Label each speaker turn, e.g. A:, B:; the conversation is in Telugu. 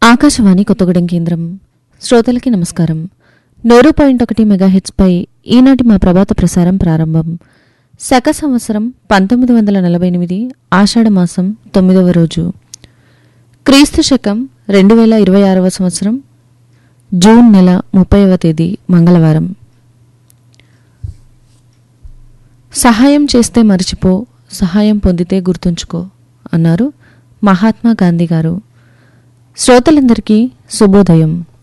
A: ఆకాశవాణి కొత్తగూడెం కేంద్రం శ్రోతలకి నమస్కారం నూరు పాయింట్ ఒకటి మెగాహెచ్పై ఈనాటి మా ప్రభాత ప్రసారం ప్రారంభం శక సంవత్సరం పంతొమ్మిది వందల నలభై ఎనిమిది ఆషాఢమాసం తొమ్మిదవ రోజు క్రీస్తు శకం రెండు వేల ఇరవై ఆరవ సంవత్సరం జూన్ నెల ముప్పైవ తేదీ మంగళవారం సహాయం చేస్తే మర్చిపో సహాయం పొందితే గుర్తుంచుకో అన్నారు మహాత్మా గాంధీ గారు శ్రోతలందరికీ శుభోదయం